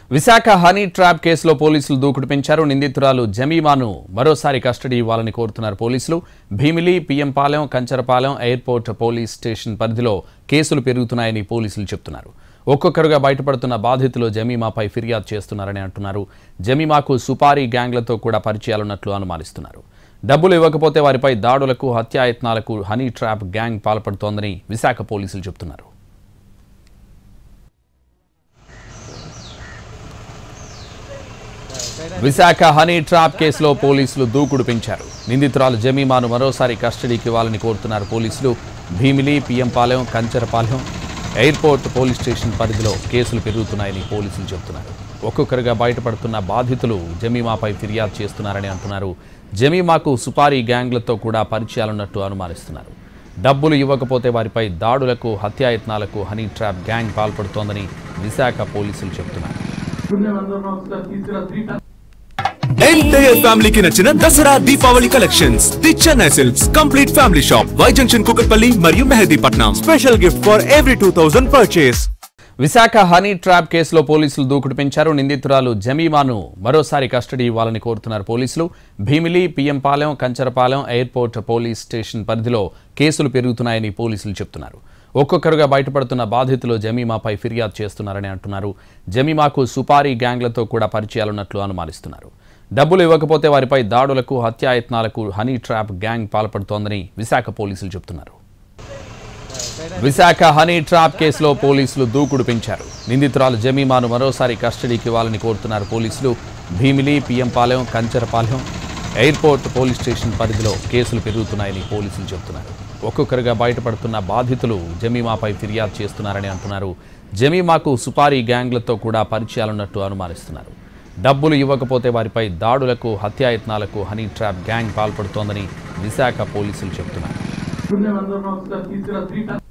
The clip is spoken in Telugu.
విశాఖ హనీ ట్రాప్ కేసులో పోలీసులు దూకుడు పెంచారు నిందితురాలు జమీమాను మరోసారి కస్టడీ ఇవ్వాలని కోరుతున్నారు పోలీసులు Bheemili PM Palem Kancharapalem airport police station పరిధిలో కేసులు పెరుగుతున్నాయని పోలీసులు చెప్తున్నారు ఒక్కొక్కరుగా బయటపడుతున్న బాధితులు జమీమాపై ఫిర్యాదు చేస్తున్నారని అంటున్నారు జమీమాకు సుపారీ గ్యాంగ్లతో కూడా పరిచయాలున్నట్లు అనుమానిస్తున్నారు డబ్బులు ఇవ్వకపోతే వారిపై దాడులకు హత్యాయత్నాలకు హనీ ట్రాప్ గ్యాంగ్ పాల్పడుతోందని విశాఖ పోలీసులు చెబుతున్నారు విశాఖ హనీ ట్రాప్ కేసులో పోలీసులు దూకుడు పెంచారు నిందితురాలు జమీమాను మరోసారి కస్టడీకి ఇవ్వాలని కోరుతున్నారు పోలీసులు Bheemili PM Palem Kancharapalem airport police station పరిధిలో కేసులు పెరుగుతున్నాయని పోలీసులు చెబుతున్నారు ఒక్కొక్కరుగా బయటపడుతున్న బాధితులు జమీమాపై ఫిర్యాదు చేస్తున్నారని అంటున్నారు జమీమాకు సుపారీ గ్యాంగ్లతో కూడా పరిచయాలున్నట్టు అనుమానిస్తున్నారు డబ్బులు ఇవ్వకపోతే వారిపై దాడులకు హత్యాయత్నాలకు హనీ ట్రాప్ గ్యాంగ్ పాల్పడుతోందని విశాఖ పోలీసులు చెబుతున్నారు ఎంటైర్ ఫ్యామిలీకి నచ్చిన Dasara Deepavali collections the Chennai silks complete family shop Y junction Kukatpally మరియు Mehdipatnam special gift for every two thousand purchase Visakha honey trap కేసులో పోలీసులు దూకుడు పెంచారు నిందితురాలు జమీమాను మరోసారి కస్టడీ ఇవ్వాలని కోరుతున్నారు పోలీసులు Bheemili PM Palem Kancharapalem airport police station పరిధిలో కేసులు పెరుగుతున్నాయని పోలీసులు చెప్తున్నారు ఒక్కొక్కరుగా బయటపడుతున్న బాధితులు జమీమాపై ఫిర్యాదు చేస్తున్నారని అంటున్నారు జమీమాకు సుపారీ గ్యాంగ్లతో కూడా పరిచయాలున్నట్లు అనుమానిస్తున్నారు డబ్బులు ఇవ్వకపోతే వారిపై దాడులకు హత్యాయత్నాలకు హనీ ట్రాప్ గ్యాంగ్ పాల్పడుతోందని విశాఖ పోలీసులు చెబుతున్నారు విశాఖ హనీ ట్రాప్ కేసులో పోలీసులు దూకుడు పెంచారు నిందితురాలు జమీమాను మరోసారి కస్టడీకి ఇవ్వాలని కోరుతున్నారు పోలీసులు Bheemili PM Palem Kancharapalem airport police station పరిధిలో కేసులు పెరుగుతున్నాయని పోలీసులు చెబుతున్నారు ఒక్కొక్కరుగా బయటపడుతున్న బాధితులు జమీమాపై ఫిర్యాదు చేస్తున్నారని అంటున్నారు జమీమాకు సుపారీ గ్యాంగ్లతో కూడా పరిచయాలున్నట్టు అనుమానిస్తున్నారు డబ్బులు ఇవ్వకపోతే వారిపై దాడులకు హత్యాయత్నాలకు హనీ ట్రాప్ గ్యాంగ్ పాల్పడుతోందని విశాఖ పోలీసులు చెబుతున్నారు